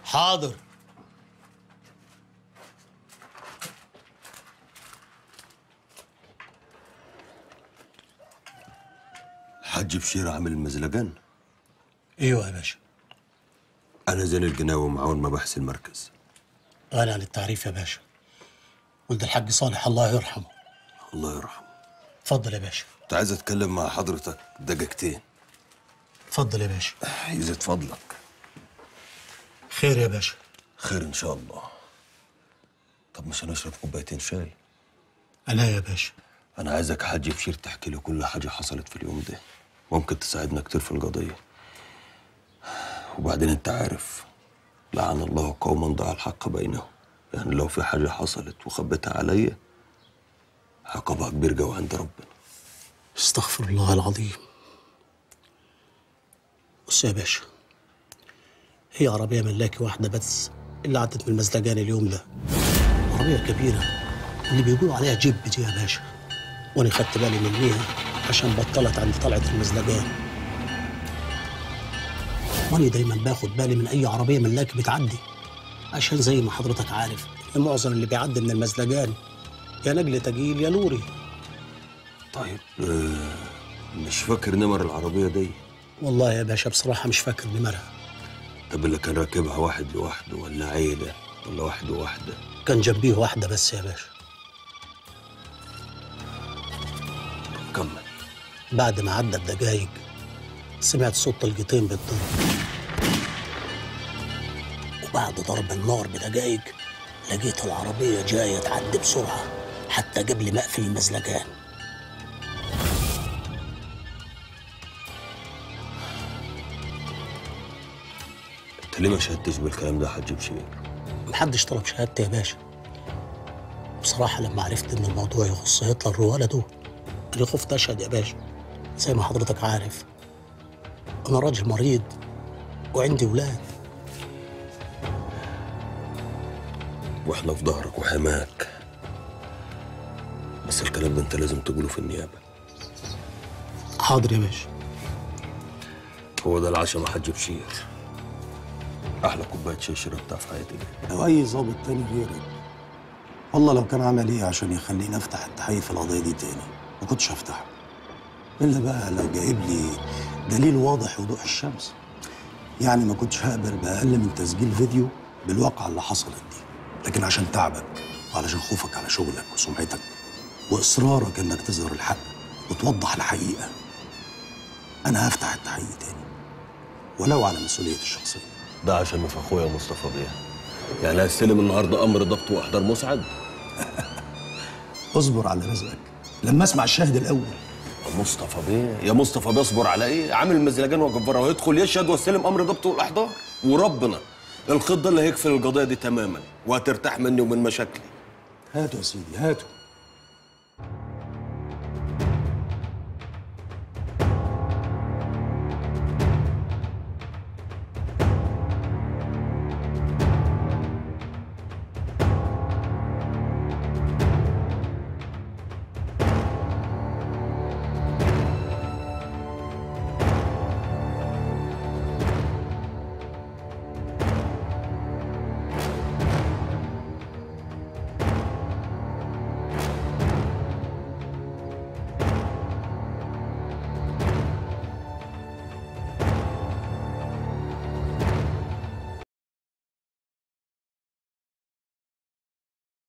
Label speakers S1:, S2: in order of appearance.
S1: حاضر
S2: الحاج بشير عامل المزلقان
S1: ايوه يا باشا
S2: انا زين القناوي معاون مباحث المركز
S1: غالي عن التعريف يا باشا ولد الحاج صالح الله يرحمه
S2: الله يرحمه
S1: اتفضل يا باشا
S2: كنت عايز اتكلم مع حضرتك دقيقتين
S1: اتفضل يا باشا
S2: يزيد فضلك
S1: خير يا باشا
S2: خير ان شاء الله طب مش هنشرب كوبايتين شاي
S1: انا يا باشا
S2: انا عايزك يا حاج بشير تحكي لي كل حاجه حصلت في اليوم ده ممكن تساعدنا كتير في القضيه وبعدين انت عارف لعن الله قوما ضاع الحق بينهم يعني لو في حاجه حصلت وخبيتها عليا عقابها كبير قوي عند ربنا
S1: استغفر الله العظيم بص يا باشا هي عربية ملاكي واحدة بس اللي عدت من المزلجان اليوم ده عربية كبيرة اللي بيقولوا عليها جيب دي يا باشا وانا خدت بالي منيها عشان بطلت عند طلعة المزلجان وانا دايما باخد بالي من اي عربية ملاكي بتعدي عشان زي ما حضرتك عارف ان معظم اللي بيعدي من المزلجان يا نجل تجيل يا لوري
S2: طيب آه مش فاكر نمر العربيه دي
S1: والله يا باشا بصراحة مش فاكر نمرها
S2: طب اللي كان راكبها واحد لوحده ولا عيله ولا واحد وواحده
S1: كان جنبيه واحدة بس يا باشا
S2: كمل
S1: بعد ما عدى بدقايق سمعت صوت طلقتين بالضرب وبعد ضرب النار بدقايق لقيت العربية جاية تعدي بسرعة حتى قبل ما أقفل المزلقان
S2: انت ليه ما شهدتش بالكلام ده يا حاج بشير
S1: محدش طلب شهادتي يا باشا بصراحة لما عرفت إن الموضوع يخص هتلر وولده أنا خفت أشهد يا باشا زي ما حضرتك عارف أنا راجل مريض وعندي ولاد
S2: واحنا في ظهرك وحماك بس الكلام ده انت لازم تقوله في النيابه
S1: حاضر يا باشا
S2: هو ده العشاء مع حاج بشير احلى كوبايه شاي شربتها في حياتي دي
S3: لو اي ظابط تاني غيرك والله لو كان عمل ايه عشان يخليني افتح التحقيق في القضيه دي تاني ما كنتش هفتحه الا بقى لو جايب لي دليل واضح وضوح الشمس يعني ما كنتش هقبل باقل من تسجيل فيديو بالواقعه اللي حصلت دي لكن عشان تعبك وعلشان خوفك على شغلك وسمعتك واصرارك انك تظهر الحق وتوضح الحقيقه انا هفتح التحقيق تاني ولو على مسؤوليتي الشخصيه
S2: ده عشان في اخويا مصطفى بيه يعني هستلم النهارده امر ضبط واحضار مسعد
S3: اصبر على رزقك لما اسمع الشاهد الاول
S2: يا مصطفى بيه يا مصطفى بيه اصبر على ايه عامل مزلجان وجباره ويدخل يشهد واستلم امر ضبط والاحضار وربنا الخط ده اللي هيقفل القضيه دي تماما وهترتاح مني ومن مشاكلي
S3: هاتوا يا سيدي هاتوا